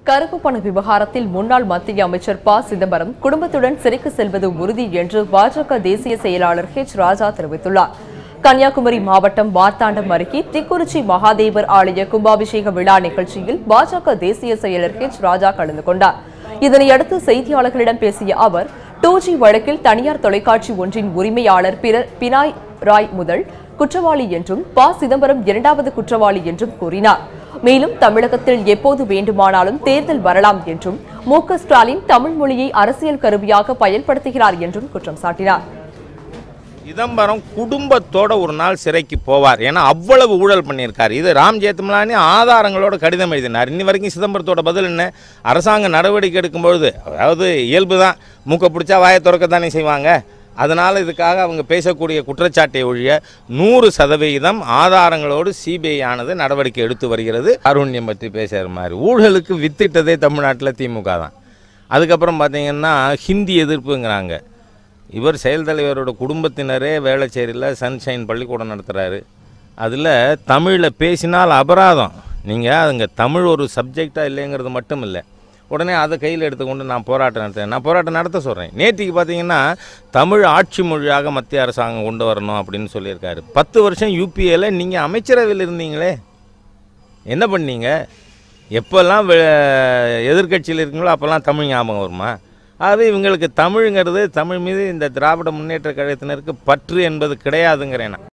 கருப்பு பண விவகாரத்தில் முன்னாள் மத்திய அமைச்சர் ப சிதம்பரம் குடும்பத்துடன் சிறைக்கு செல்வது உறுதி என்று பாஜக தேசிய செயலாளர் ஹெச் ராஜா தெரிவித்துள்ளார் கன்னியாகுமரி மாவட்டம் மார்த்தாண்டம் அருகே திக்குறிச்சி மகாதேவர் ஆலய கும்பாபிஷேக விழா நிகழ்ச்சியில் பாஜக தேசிய செயலர் ஹெச் ராஜா கலந்து கொண்டார் இதனையடுத்து செய்தியாளர்களிடம் பேசிய அவர் டூ ஜி வழக்கில் தனியார் தொலைக்காட்சி ஒன்றின் உரிமையாளர் பிர- பினாய் ராய் முதல் குற்றவாளி என்றும் ப சிதம்பரம் இரண்டாவது குற்றவாளி என்றும் கூறினார் மேலும் தமிழகத்தில் எப்போது வேண்டுமானாலும் தேர்தல் வரலாம் என்றும் மு க ஸ்டாலின் தமிழ் மொழியை அரசியல் கருவியாக பயன்படுத்துகிறார் என்றும் குற்றம் சாட்டினார் சிதம்பரம் குடும்பத்தோட ஒரு நாள் சிறைக்கு போவார் ஏன்னா அவ்வளவு ஊழல் பண்ணியிருக்கார் இது ராம் ஜேத்மலானி ஆதாரங்களோட கடிதம் எழுதினார் இன்னி வரைக்கும் சிதம்பரத்தோட பதில் என்ன அரசாங்க நடவடிக்கை எடுக்கும்பொழுது அதாவது இயல்பு தான் மூக்க பிடிச்சா வாயை திறக்கத்தானே செய்வாங்க அதனால் இதுக்காக அவங்க பேசக்கூடிய குற்றச்சாட்டை ஒழிய நூறு சதவிகிதம் ஆதாரங்களோடு சிபிஐ ஆனது நடவடிக்கை எடுத்து வருகிறது அருண்யம் பற்றி பேசுகிற மாதிரி ஊழலுக்கு வித்திட்டதே தமிழ்நாட்டில் திமுக தான் அதுக்கப்புறம் பார்த்தீங்கன்னா ஹிந்தி எதிர்ப்புங்கிறாங்க இவர் செயல் தலைவரோட குடும்பத்தினரே வேளச்சேரியில் சன்ஷைன் பள்ளிக்கூடம் நடத்துகிறாரு அதில் தமிழில் பேசினால் அபராதம் நீங்கள் அதுங்க தமிழ் ஒரு சப்ஜெக்டாக இல்லைங்கிறது மட்டும் இல்லை உடனே அதை கையில் எடுத்துக்கொண்டு நான் போராட்டம் நடத்துறேன் நான் போராட்டம் நடத்த சொல்கிறேன் நேற்றுக்கு பார்த்தீங்கன்னா தமிழ் ஆட்சி மொழியாக மத்திய அரசாங்கம் கொண்டு வரணும் அப்படின்னு சொல்லியிருக்காரு பத்து வருஷம் யூபிஏல நீங்கள் அமைச்சரவையில் இருந்தீங்களே என்ன பண்ணீங்க எப்போல்லாம் எதிர்கட்சியில் இருக்கீங்களோ அப்போல்லாம் தமிழ் ஞாபகம் வருமா ஆகவே இவங்களுக்கு தமிழுங்கிறது தமிழ் மீது இந்த திராவிட முன்னேற்ற கழகத்தினருக்கு பற்று என்பது கிடையாதுங்கிறேன் நான்